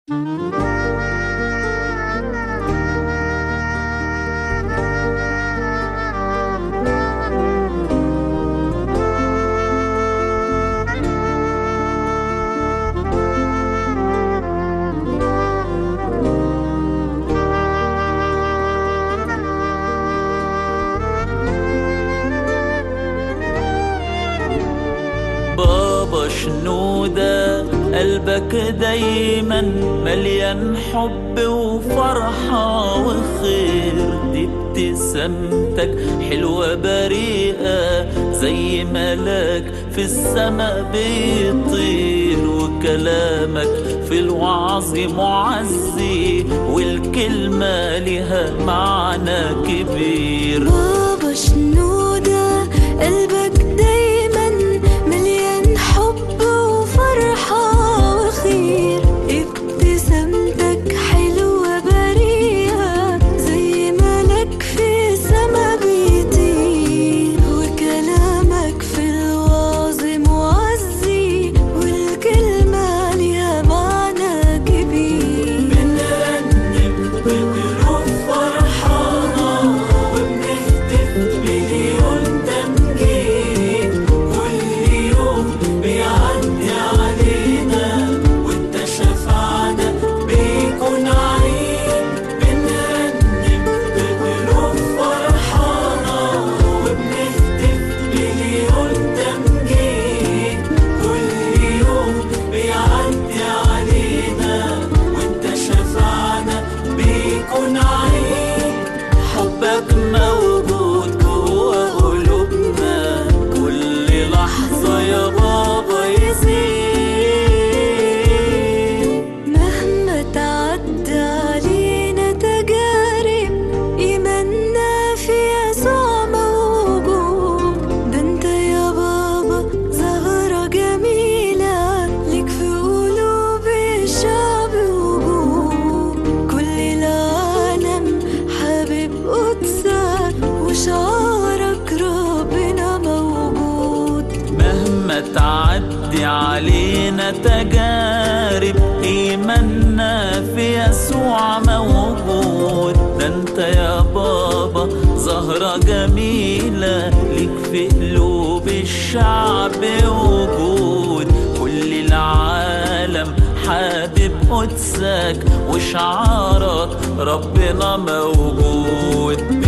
بابا شنو ده قلبك دايما مليان حب وفرحة وخير دي ابتسامتك حلوة بريئة زي ملاك في السما بيطير وكلامك في الوعظ معزي والكلمة لها معنى كبير بابا شنو ده قلبك دايما مليان حب وفرحة وخير ابتسامتك حلوة بريئة زي ملك في سما بيطير وكلامك في الوعظ معزي والكلمة ليها معنى كبير بنرنم بقلوب فرحانة وبنهتف مليون تمجيد كل يوم بيعدي علينا وانت شفعنا بيكون عيد بنرنم بقلوب فرحانة وبنهتف مليون تمجيد كل يوم بيعدي علينا وانت شفعنا بيكون عيد حبك موجود جوا قلوبنا كل لحظة يا بابا يزيد مهما تعدى علينا تجارب إيماننا في يسوع موجود ده انت يا بابا زهرة جميلة ليك في قلوب الشعب وجود كل العالم حابب قدسك وشعارك ربنا موجود مهما تعدي علينا تجارب إيماننا في يسوع موجود ده انت يا بابا زهرة جميلة ليك في قلوب الشعب وجود كل العالم حابب قدسك وشعارك ربنا موجود